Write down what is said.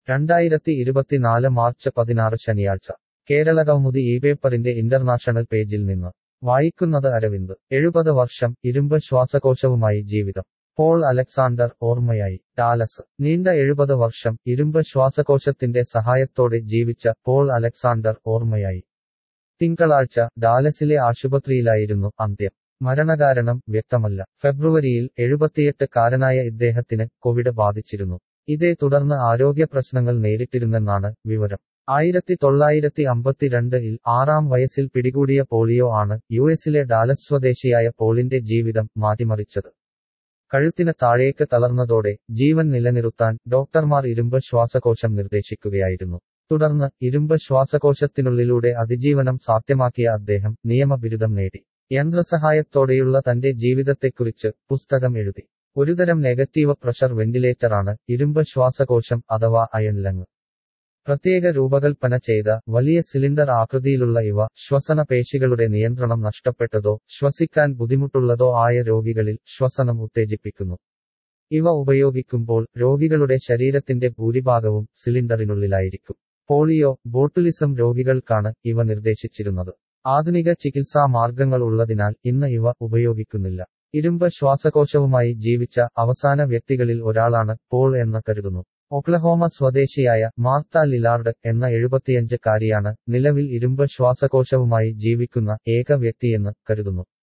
രണ്ടായിരത്തി ഇരുപത്തിനാല് മാർച്ച് പതിനാറ് ശനിയാഴ്ച കേരള കൗമുദി ഈ പേപ്പറിന്റെ ഇന്റർനാഷണൽ പേജിൽ നിന്ന് വായിക്കുന്നത് അരവിന്ദ് എഴുപത് വർഷം ഇരുമ്പ് ശ്വാസകോശവുമായി ജീവിതം പോൾ അലക്സാണ്ടർ ഓർമ്മയായി ഡാലസ് നീണ്ട എഴുപത് വർഷം ഇരുമ്പ് ശ്വാസകോശത്തിന്റെ സഹായത്തോടെ ജീവിച്ച പോൾ അലക്സാണ്ടർ ഓർമ്മയായി തിങ്കളാഴ്ച ഡാലസിലെ ആശുപത്രിയിലായിരുന്നു അന്ത്യം മരണകാരണം വ്യക്തമല്ല ഫെബ്രുവരിയിൽ എഴുപത്തിയെട്ട് കാരനായ ഇദ്ദേഹത്തിന് കോവിഡ് ബാധിച്ചിരുന്നു ഇതേ തുടർന്ന് ആരോഗ്യ പ്രശ്നങ്ങൾ നേരിട്ടിരുന്നെന്നാണ് വിവരം ആയിരത്തി തൊള്ളായിരത്തി അമ്പത്തിരണ്ടിൽ ആറാം വയസ്സിൽ പിടികൂടിയ പോളിയോ ആണ് യു എസിലെ ഡാലസ് സ്വദേശിയായ പോളിന്റെ ജീവിതം മാറ്റിമറിച്ചത് കഴുത്തിന് താഴേക്ക് തളർന്നതോടെ ജീവൻ നിലനിർത്താൻ ഡോക്ടർമാർ ഇരുമ്പ് ശ്വാസകോശം നിർദ്ദേശിക്കുകയായിരുന്നു തുടർന്ന് ഇരുമ്പ് ശ്വാസകോശത്തിനുള്ളിലൂടെ അതിജീവനം സാധ്യമാക്കിയ അദ്ദേഹം നിയമബിരുദം നേടി യന്ത്രസഹായത്തോടെയുള്ള തന്റെ ജീവിതത്തെക്കുറിച്ച് പുസ്തകം എഴുതി ഒരുതരം നെഗറ്റീവ് പ്രഷർ വെന്റിലേറ്ററാണ് ഇരുമ്പ് ശ്വാസകോശം അഥവാ അയൺ ലങ് പ്രത്യേക രൂപകൽപ്പന ചെയ്ത വലിയ സിലിണ്ടർ ആകൃതിയിലുള്ള ഇവ ശ്വസന പേശികളുടെ നിയന്ത്രണം നഷ്ടപ്പെട്ടതോ ശ്വസിക്കാൻ ബുദ്ധിമുട്ടുള്ളതോ ആയ രോഗികളിൽ ശ്വസനം ഉത്തേജിപ്പിക്കുന്നു ഇവ ഉപയോഗിക്കുമ്പോൾ രോഗികളുടെ ശരീരത്തിന്റെ ഭൂരിഭാഗവും സിലിണ്ടറിനുള്ളിലായിരിക്കും പോളിയോ ബോട്ടുലിസം രോഗികൾക്കാണ് ഇവ നിർദ്ദേശിച്ചിരുന്നത് ആധുനിക ചികിത്സാ മാർഗങ്ങൾ ഉള്ളതിനാൽ ഇന്ന് ഇവ ഉപയോഗിക്കുന്നില്ല ഇരുമ്പ് ശ്വാസകോശവുമായി ജീവിച്ച അവസാന വ്യക്തികളിൽ ഒരാളാണ് പോൾ എന്ന് കരുതുന്നു ഒക്ലഹോമ സ്വദേശിയായ മാർത്ത ലിലാർഡ് എന്ന എഴുപത്തിയഞ്ച് കാരിയാണ് നിലവിൽ ഇരുമ്പ് ശ്വാസകോശവുമായി ജീവിക്കുന്ന ഏക വ്യക്തിയെന്ന് കരുതുന്നു